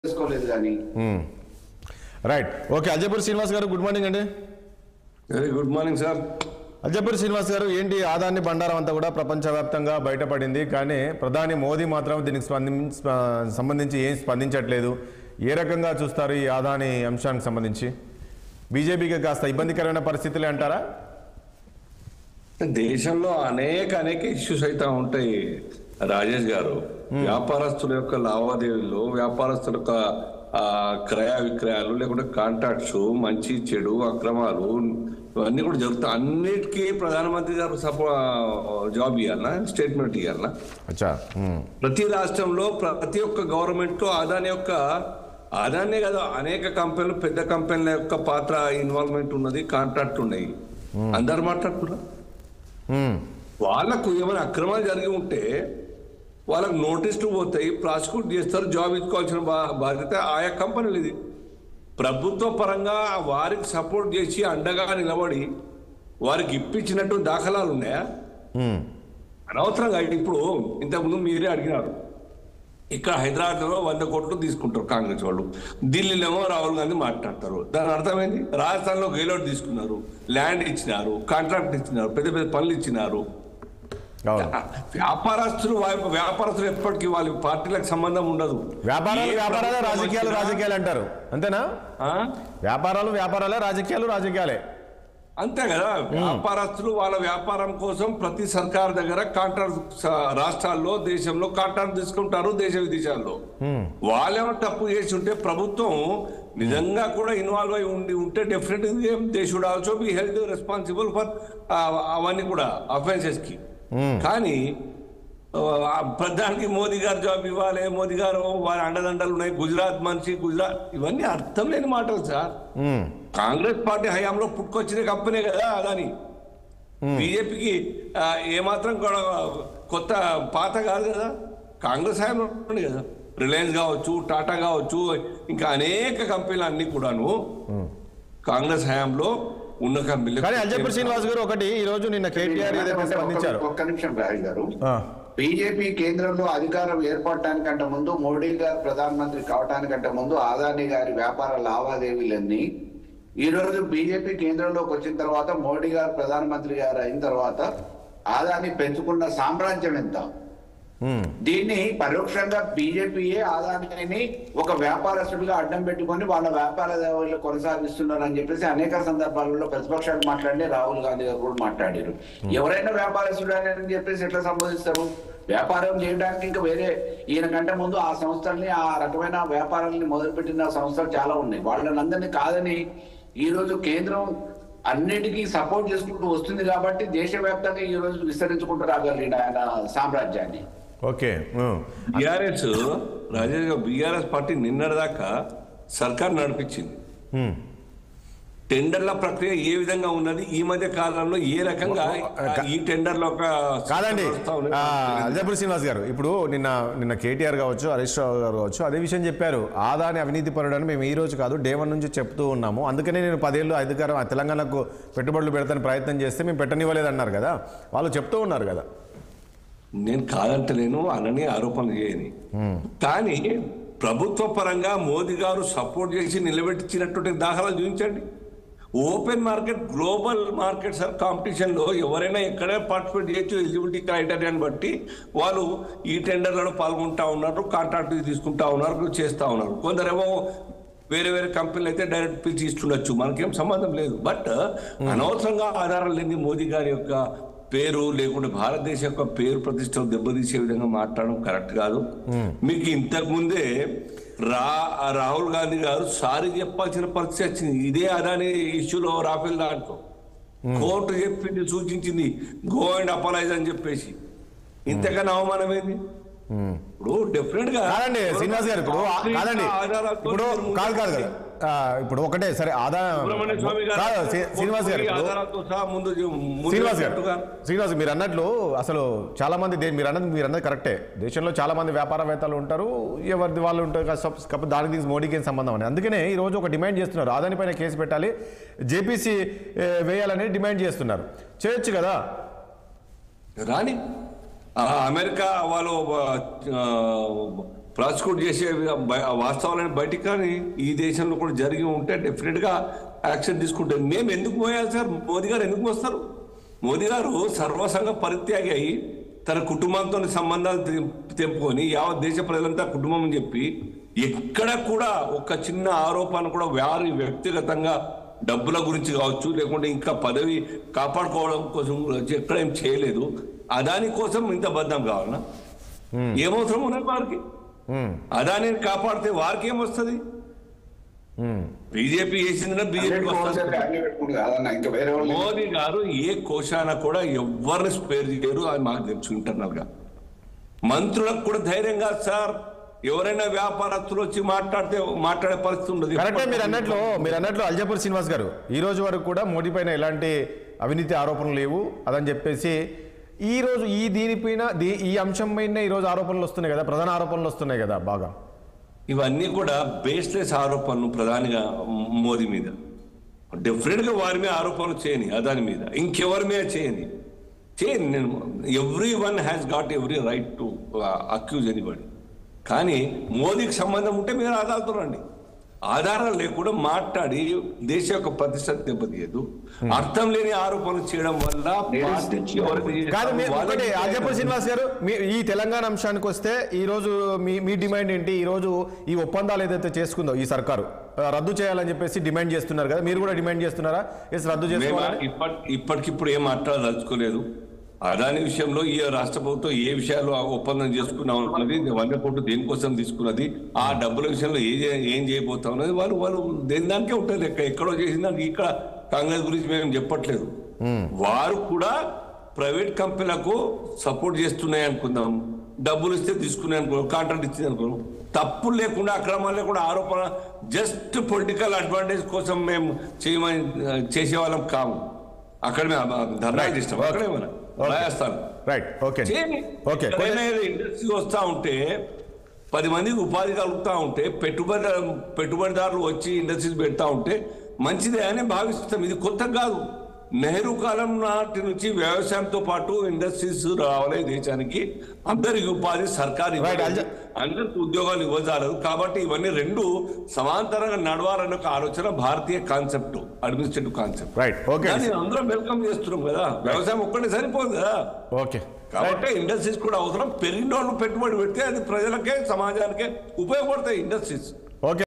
చేసుకోలేదు కానీ right okay Ajaypur Srinivas గారు గుడ్ మార్నింగ్ అండి very good morning sir Ajaypur Srinivas గారు ఏంటి ఆదాన్ని బండారం అంతా కూడా ప్రపంచవ్యాప్తంగా బయటపడింది కానీ ప్రధాని మోదీ మాత్రం దీనికి స్పంది స్ప- సంబంధించి ఏం స్పందించట్లేదు ఏ రకంగా చూస్తారు ఈ ఆదాని అంశానికి సంబంధించి బీజేపీకి కాస్త ఇబ్బందికరమైన పరిస్థితులే అంటారా దేశంలో అనేక అనేక ఇష్యూస్ అయితే ఉంటాయి రాజేష్ గారు వ్యాపారస్తుల యొక్క లావాదేవీలు వ్యాపారస్తుల యొక్క ఆ, క్రయ విక్రయాలు లేకుంటే కాంట్రాక్ట్స్ మంచి చెడు అక్రమాలు ఇవన్నీ కూడా జరుగుతాయి అన్నిటికీ ప్రధానమంత్రి గారు సపో జాబ్ ఇవ్వాలన్నా స్టేట్మెంట్ ఇవ్వాలన్నా అచ్చా ఉమ్. ప్రతి రాష్ట్రంలో ప్రతి ఒక్క గవర్నమెంట్ అదాని యొక్క అదానే కదా అనేక కంపెనీలు పెద్ద కంపెనీల యొక్క పాత్ర ఇన్వాల్వ్మెంట్ ఉన్నది కాంట్రాక్ట్ ఉన్నాయి అందరు మాట్లాడుతున్నారు ఉమ్. వాళ్ళకు ఏమైనా అక్రమాలు జరిగి ఉంటే వాళ్ళకు నోటీసులు పోతాయి ప్రాసిక్యూట్ చేస్తారు జాబ్ ఇచ్చుకోవాల్సిన బా- బాధ్యత ఆయా కంపెనీలు ఇది ప్రభుత్వ పరంగా వారికి సపోర్ట్ చేసి అండగా నిలబడి వారికి ఇప్పించినట్టు దాఖలాలు ఉన్నాయా ఉమ్. అనవసరంగా ఇప్పుడు ఇంతకుముందు మీరే అడిగినారు ఇక్కడ హైదరాబాద్లో వంద కోట్లు తీసుకుంటారు కాంగ్రెస్ వాళ్ళు ఢిల్లీలో రాహుల్ గాంధీ మాట్లాడతారు దాని అర్థమైంది రాజస్థాన్లో గెలోట్ తీసుకున్నారు ల్యాండ్ ఇచ్చినారు కాంట్రాక్ట్ ఇచ్చినారు పెద్ద పెద్ద పనులు ఇచ్చినారు అవును వ్యాపారస్తులు వా- వ్యాపారస్తులు ఎప్పటికీ వాళ్ళ పార్టీలకు సంబంధం ఉండదు వ్యాపారాలు ఏ వ్యాపారాలే ప్రభుత్వం రాజకీయాలు వచ్చినా- రాజకీయాలు అంటారు అంతేనా ఆ? వ్యాపారాలు వ్యాపారాలే రాజకీయాలు రాజకీయాలే అంతే కదా వ్యాపారస్తులు వాళ్ళ వ్యాపారం కోసం ప్రతి సర్కార్ దగ్గర కాంట్రాక్ట్ స- రాష్ట్రాల్లో దేశంలో కాంట్రాక్ట్ తీసుకుంటారు దేశ విదేశాల్లో వాళ్ళేమో తప్పు చేసి ఉంటే ప్రభుత్వం నిజంగా కూడా ఇన్వాల్వ్ అయి ఉండి ఉంటే definite they should also be held responsible for అవన్నీ కూడా అఫెన్సెస్ కి కానీ ఆ, ప్రధానికి మోదీ గారు జాబ్ ఇవ్వాలి మోదీ గారు వారి అండదండలు ఉన్నాయి గుజరాత్ మనిషి గుజరాత్ ఇవన్నీ అర్థం లేని మాటలు సార్ ఉమ్. కాంగ్రెస్ పార్టీ హయాంలో పుట్టుకొచ్చిన కంపెనీ కదా అదాని బీజేపీకి ఏమాత్రం కూడా కొత్త పాత కాదు కదా కాంగ్రెస్ హయాంలో ఉంది కదా రిలయన్స్ కావచ్చు టాటా కావచ్చు ఇంకా అనేక కంపెనీలు అన్ని కూడాను కాంగ్రెస్ హయాంలో ఉన్న కంపెనీలు కానీ అల్జపూర్ శ్రీనివాస్ గారు ఒకటి ఈ రోజు నిన్న కేటీఆర్ ఏదైతే స్పందించారు ఒక్క- ఒక్క నిమిషం రాజు గారు ఆ, బీజేపీ కేంద్రంలో అధికారం ఏర్పడటానికంటే ముందు మోడీ గారు ప్రధానమంత్రి కావటానికంటే ముందు ఆదాని గారి వ్యాపార లావాదేవీలన్నీ ఈ రోజు బీజేపీ కేంద్రంలోకి వచ్చిన తర్వాత మోడీ గారు ప్రధానమంత్రి గారు అయిన తర్వాత ఆదాని పెంచుకున్న సామ్రాజ్యం ఎంత ఉమ్. దీన్ని పరోక్షంగా బీజేపీయే ఆదాయాన్ని ఒక వ్యాపారస్తుడిగా అడ్డం పెట్టుకొని వాళ్ళ వ్యాపార సేవలు కొనసాగిస్తున్నారు అని చెప్పేసి అనేక సందర్భాలలో ప్రతిపక్షాలు మాట్లాడి రాహుల్ గాంధీ గారు కూడా మాట్లాడారు ఎవరైనా వ్యాపారస్తుడు అని చెప్పేసి ఎట్లా సంబోధిస్తారు వ్యాపారం చేయడానికి ఇంకా వేరే ఈయన కంటే ముందు ఆ సంస్థల్ని ఆ రకమైన వ్యాపారాలని మొదలుపెట్టిన సంస్థలు చాలా ఉన్నాయి వాళ్ళని కాదని ఈ రోజు కేంద్రం అన్నిటికీ సపోర్ట్ చేసుకుంటూ వస్తుంది కాబట్టి దేశవ్యాప్తంగా ఈ రోజు విస్తరించుకుంటూ రాగలిగిన ఆయన సామ్రాజ్యాన్ని ఓకే ఉమ్. బీఆర్ఎస్ రాజేష్ గారు బీఆర్ఎస్ పార్టీ నిన్నటిదాకా సర్కార్ నడిపించింది ఉమ్. టెండర్ల ప్రక్రియ ఏ విధంగా ఉన్నది ఈ మధ్య కాలంలో ఏ రకంగా ఈ టెండర్ల ఒక కాదండి వ్యవస్థ ఉన్నది? అల్జపూర్ శ్రీనివాస్ గారు ఇప్పుడు నిన్న నిన్న కేటీఆర్ కావచ్చు హరీష్ రావు గారు కావచ్చు అదే విషయం చెప్పారు ఆదాని అవినీతి పరుడని మేము ఈ రోజు కాదు డే వన్ నుంచి చెప్తూ ఉన్నాము అందుకనే నేను పదేళ్ళు అధికారం ఆ తెలంగాణకు పెట్టుబడులు పెడతాను ప్రయత్నం చేస్తే మేము పెట్టనివ్వలేదు అన్నారు కదా వాళ్ళు చెప్తూ ఉన్నారు కదా నేను కాదంటలేను అనని ఆరోపణలు చేయని కానీ ప్రభుత్వ పరంగా మోదీ గారు సపోర్ట్ చేసి నిలబెట్టించినటువంటి దాఖలాలు చూపించండి open market global market sir competition లో ఎవరైనా ఎక్కడైనా పార్టిసిపేట్ చేయొచ్చు ఎలిజిబిలిటీ క్రైటీరియాని బట్టి వాళ్ళు ఈ టెండర్లలో పాల్గొంటా ఉన్నారు కాంట్రాక్ట్ తీసుకుంటా ఉన్నారు చేస్తా ఉన్నారు కొందరేమో వేరే వేరే కంపెనీలు అయితే డైరెక్ట్ పిలిచి ఇస్తుండొచ్చు మనకేం సంబంధం లేదు బట్ అనవసరంగా ఆధారం లేని మోదీ గారి యొక్క పేరు లేకుంటే భారతదేశం యొక్క పేరు ప్రతిష్టలు దెబ్బతీసే విధంగా మాట్లాడడం కరెక్ట్ కాదు మీకు ఇంతకు ముందే రా రాహుల్ గాంధీ గారు సారీ చెప్పాల్సిన పరిస్థితి వచ్చింది ఇదే అదాని ఇష్యూలో రాఫెల్ దాంట్లో కోర్టు చెప్పింది సూచించింది గో అండ్ అపలైజ్ అని చెప్పేసి ఇంతకన్నా అవమానం ఏంది ఇప్పుడు డెఫినెట్ గా కాదండి శ్రీనివాస్ గారు ఇప్పుడు ఆ- కాదండి ఆధారాలతో ఇప్పుడు మీరు కాదు కాదు కదా ఆ, ఇప్పుడు ఒకటే సరే ఆదా సుబ్రహ్మణ్య స్వామి గారు కాదు శ్రీ- శ్రీనివాస్ గారు ఇప్పుడు ఆధారాలతో సహా ముందు ముందు శ్రీనివాస్ గారు చెప్పినట్టుగా శ్రీనివాస్ మీరు అన్నట్లు అసలు చాలా మంది దే- మీరు అన్నది మీరు అన్నది కరెక్టే దేశంలో చాలా మంది వ్యాపారవేత్తలు ఉంటారు ఎవరిది వాళ్ళు ఉంటారు కాస్త- కాకపోతే దానికి దీనికి మోడీకి ఏం సంబంధం అని అందుకనే ఈ రోజు ఒక డిమాండ్ చేస్తున్నారు ఆదాని పైన కేసు పెట్టాలి జేపీసీ వేయాలని డిమాండ్ చేస్తున్నారు చేయొచ్చు కదా రాని ఆ, అమెరికా వాళ్ళు ఆ, ప్రాసిక్యూట్ చేసే బ- వాస్తవాలను బయటికి కానీ ఈ దేశంలో కూడా జరిగి ఉంటే డెఫినెట్ గా యాక్షన్ తీసుకుంటారు మేము ఎందుకు పోయాలి సార్ మోదీ గారు ఎందుకు వస్తారు మోదీ గారు సర్వసంగ పరిత్యాగి అయి తన కుటుంబంతో సంబంధాలు తెం- తెంపుకొని యావత్ దేశ ప్రజలంతా కుటుంబం అని చెప్పి ఎక్కడ కూడా ఒక చిన్న ఆరోపణ కూడా వారి వ్యక్తిగతంగా డబ్బుల గురించి కావచ్చు లేకుంటే ఇంకా పదవి కాపాడుకోవడం కోసం గురించి ఎక్కడ ఏం చేయలేదు అదాని కోసం ఇంత బద్దం కావాలన్నా ఏమవసరం ఉన్నది వారికి మ్మ్. అదానిని కాపాడితే వారికి ఏమొస్తుంది మ్మ్. బీజేపీ చేసిందినా బీజేపీ అన్నిటికీ వస్తుంది హోల్సేల్ అన్ని పెట్టుకుంటు కాదన్న ఇంకా వేరే వాళ్ళు మోదీ గారు ఏ కోశాన కూడా ఎవరిని స్పేర్ చేయరు అది మాకు తెలుసు ఇంటర్నల్ గా మంత్రులకు కూడా ధైర్యంగా సార్ ఎవరైనా వ్యాపారస్తులు వచ్చి మాట్లాడితే మాట్లాడే పరిస్థితి ఉండదు కరెక్టే మీరు అన్నట్లు మీరు అన్నట్లు అల్జపూర్ శ్రీనివాస్ గారు ఈ రోజు వరకు కూడా మోడీ పైన ఎలాంటి అవినీతి ఆరోపణలు లేవు అదని చెప్పేసి ఈ రోజు ఈ దీనిపైన దీ- ఈ అంశం పైన ఈ రోజు ఆరోపణలు వస్తున్నాయి కదా ప్రధాన ఆరోపణలు వస్తున్నాయి కదా బాగా ఇవన్నీ కూడా బేస్లెస్ ఆరోపణలు ప్రధానిగా మోదీ మీద డెఫినెట్ గా వారి మీద ఆరోపణలు చేయని అదాని మీద ఇంకెవరి మీద చేయని చేయని నేను everyone has got every right to accuse anybody కానీ మోదీకి సంబంధం ఉంటే మీరు ఆధారాలతో రండి ఆధారాలు లేకుండా మాట్లాడి దేశ యొక్క ప్రతిష్ట దెబ్బతీయదు అర్థం లేని ఆరోపణలు చేయడం వల్ల పార్టీకి ఎవరైతే కాదు మీ- చేస్తారో ఒకటి వాళ్ళకి అల్జపూర్ శ్రీనివాస్ గారు మీ ఈ తెలంగాణ అంశానికి వస్తే ఈ రోజు మీ మీ డిమాండ్ ఏంటి ఈ రోజు ఈ ఒప్పందాలు ఏదైతే చేసుకుందో ఈ సర్కారు ఆ, రద్దు చేయాలని చెప్పేసి డిమాండ్ చేస్తున్నారు కదా మీరు కూడా డిమాండ్ చేస్తున్నారా ఎస్ రద్దు మేము చేసుకోవాలని ఇప్పటి ఇప్పటికిప్పుడు ఏం మాట్లాడదలుచుకోలేదు అదాని విషయంలో ఈ రాష్ట్ర ప్రభుత్వం ఏ విషయాలు ఒప్పందం చేసుకున్నాం అన్నది వంద కోట్లు దేనికోసం తీసుకున్నది ఆ డబ్బుల విషయంలో ఏ చే- ఏం చేయబోతా ఉన్నది వాళ్ళు వాళ్ళు దేని దానికే ఉంటుంది లెక్క ఎక్కడో చేసిన దానికి ఇక్కడ కాంగ్రెస్ గురించి మేము చెప్పట్లేదు వారు కూడా ప్రైవేట్ కంపెనీలకు సపోర్ట్ చేస్తున్నాయి అనుకుందాం డబ్బులు ఇస్తే తీసుకున్నాయి అనుకో కాంట్రాక్ట్ ఇచ్చింది అనుకో తప్పు లేకుండా అక్రమాలు లేకుండా ఆరోపణ జస్ట్ పొలిటికల్ అడ్వాంటేజ్ కోసం మేము చేయమని చేసే వాళ్ళం కాము అక్కడ మేము ధర్నా చేస్తాం అక్కడే మనం Rajasthan right okay okay industry వస్తా ఉంటే పది మందికి ఉపాధి కలుగుతా ఉంటే పెట్టుబడి పెట్టుబడిదారులు వచ్చి ఇండస్ట్రీస్ పెడతా ఉంటే మంచిదే అని భావిస్తాం ఇది కొత్త కాదు నెహ్రూ కాలం నాటి నుంచి వ్యవసాయంతో పాటు ఇండస్ట్రీస్ రావాలి దేశానికి అందరికి ఉపాధి సర్కారు ఇవ్వాలి. Right, Alja- అందరికి ఉద్యోగాలు ఇవ్వజాలదు కాబట్టి ఇవన్నీ రెండు సమాంతరంగా నడవాలన్న ఒక ఆలోచన భారతీయ concept administrative concept right okay దాన్ని అందరం వెల్కమ్ చేస్తున్నాం కదా వ్యవసాయం ఒక్కటే సరిపోదు కదా ఓకే కాబట్టి ఇండస్ట్రీస్ కూడా అవసరం పెరిగిన వాళ్ళు పెట్టుబడి పెడితే అది ప్రజలకే సమాజానికే ఉపయోగపడతాయి ఇండస్ట్రీస్